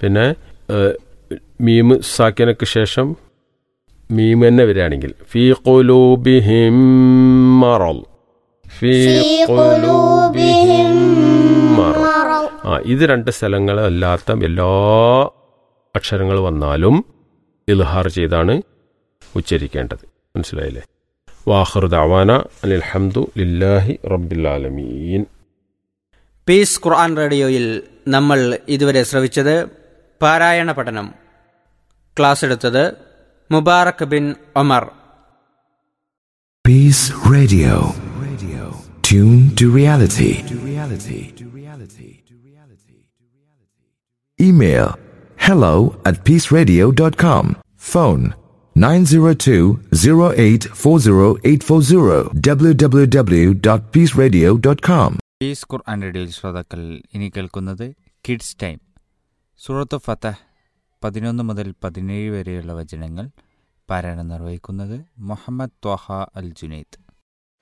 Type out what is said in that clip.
പിന്നെ ഏഹ്, മീമ് സാക്കിനക്ക് ശേഷം മീം തന്നെ വരികയാണെങ്കിൽ ഫീ ഖുലൂബിഹിം മറൽ ഫീ ഖുലൂബിഹിം മറൽ ആ ഇത് രണ്ട് സ്ഥലങ്ങളല്ലാത്ത എല്ലാ അക്ഷരങ്ങൾ വന്നാലും ഇൽഹാർ ചെയ്താണ് ഉച്ചരിക്കേണ്ടത് മനസ്സിലായില്ലേ വാഹർ ദവാന അനിൽഹംദു ലില്ലാഹി റബ്ബിൽ ആലമീൻ പീസ് ഖുർആൻ റേഡിയോയിൽ നമ്മൾ ഇതുവരെ ശ്രവിച്ചത് പാരായണ പഠനം ക്ലാസ് എടുത്തത് Mubarak bin Omar Peace Radio. Radio. Tune to reality. To reality. To reality. To reality. Email hello at peaceradio.com. Phone 902-0840840 www.peaceradio.com. Peace Quran റേഡിയോയിൽ ശ്രോതാക്കൾ ഇനി കേൾക്കുന്നത് കിഡ്സ് ടൈം സൂറത്ത് ഫതഹ് പതിനൊന്ന് മുതൽ പതിനേഴ് വരെയുള്ള വചനങ്ങൾ പാരായണം നിർവഹിക്കുന്നത് മുഹമ്മദ് ത്വഹ അൽ ജുനൈദ്